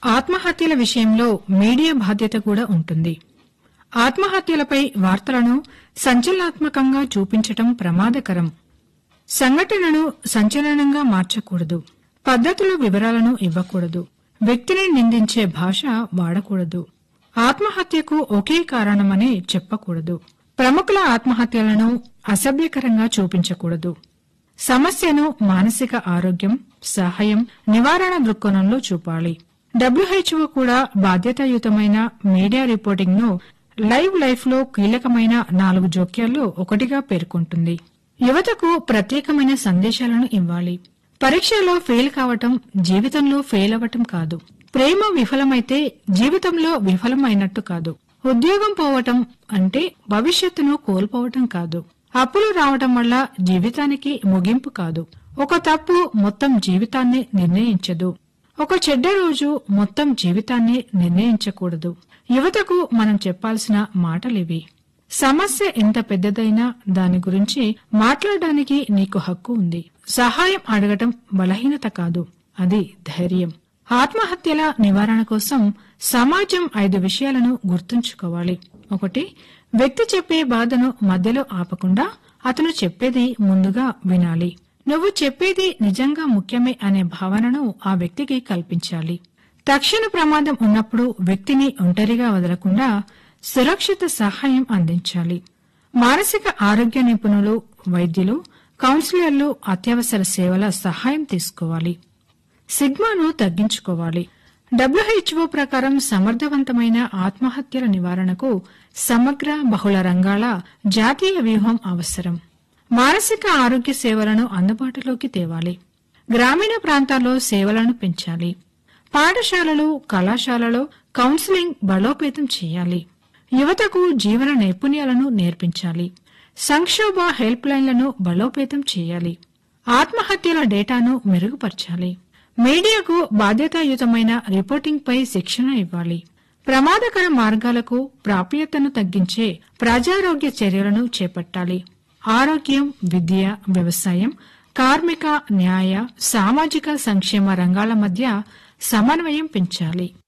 ఆత్మహత్యల విషయంలో మీడియా బాధ్యత కూడా ఉంటుంది ఆత్మహత్యలపై వార్తలను సంచలనాత్మకంగా చూపించటం ప్రమాదకరం సంఘటనను సంచలనంగా మార్చకూడదు పద్ధతుల వివరాలను ఇవ్వకూడదు వ్యక్తిని నిందించే భాష వాడకూడదు ఆత్మహత్యకు ఒకే కారణమని చెప్పకూడదు ప్రముఖుల ఆత్మహత్యలను అసభ్యకరంగా చూపించకూడదు సమస్యను మానసిక ఆరోగ్యం సహాయం నివారణ దృక్కోణంలో చూపాలి డబ్ల్యూహెచ్ఓ కూడా బాధ్యతాయుతమైన మీడియా రిపోర్టింగ్ ను లైవ్ లైఫ్ లో కీలకమైన నాలుగు జోక్యాల్లో ఒకటిగా పేర్కొంటుంది యువతకు ప్రత్యేకమైన సందేశాలను ఇవ్వాలి పరీక్షలో ఫెయిల్ కావటం జీవితంలో ఫెయిల్ అవ్వటం కాదు ప్రేమ విఫలమైతే జీవితంలో విఫలమైనట్టు కాదు ఉద్యోగం పోవటం అంటే భవిష్యత్తును కోల్పోవటం కాదు అప్పులు రావటం వల్ల జీవితానికి ముగింపు కాదు ఒక తప్పు మొత్తం జీవితాన్ని నిర్ణయించదు ఒక చెడ్డ రోజు మొత్తం జీవితాన్ని నిర్ణయించకూడదు యువతకు మనం చెప్పాల్సిన మాటలివి సమస్య ఎంత పెద్దదైనా దాని గురించి మాట్లాడడానికి నీకు హక్కు ఉంది సహాయం అడగటం బలహీనత కాదు అది ధైర్యం ఆత్మహత్యల నివారణ కోసం సమాజం ఐదు విషయాలను గుర్తుంచుకోవాలి ఒకటి వ్యక్తి చెప్పే బాధను మధ్యలో ఆపకుండా అతను చెప్పేది ముందుగా వినాలి నువ్వు చెప్పేది నిజంగా ముఖ్యమే అనే భావనను ఆ వ్యక్తికి కల్పించాలి తక్షణ ప్రమాదం ఉన్నప్పుడు వ్యక్తిని ఒంటరిగా వదలకుండా సురక్షిత సహాయం అందించాలి మానసిక ఆరోగ్య నిపుణులు వైద్యులు కౌన్సిలర్లు అత్యవసర సేవల సహాయం తీసుకోవాలి సిగ్మాను తగ్గించుకోవాలి డబ్ల్యూహెచ్ఓ ప్రకారం సమర్థవంతమైన ఆత్మహత్యల నివారణకు సమగ్ర బహుళ రంగాల జాతీయ వ్యూహం అవసరం మానసిక ఆరోగ్య సేవలను అందుబాటులోకి తేవాలి గ్రామీణ ప్రాంతాల్లో సేవలను పెంచాలి పాఠశాలలు కళాశాలలో కౌన్సిలింగ్ బలోపేతం చేయాలి యువతకు జీవన నైపుణ్యాలను నేర్పించాలి సంక్షోభ హెల్ప్ లైన్లను బలోపేతం చేయాలి ఆత్మహత్యల డేటాను మెరుగుపరచాలి మీడియాకు బాధ్యతాయుతమైన రిపోర్టింగ్ పై శిక్షణ ఇవ్వాలి ప్రమాదకర మార్గాలకు ప్రాప్యతను తగ్గించే ప్రజారోగ్య చర్యలను చేపట్టాలి ఆరోగ్యం విద్య వ్యవసాయం కార్మిక న్యాయ సామాజిక సంక్షేమ రంగాల మధ్య సమన్వయం పెంచాలి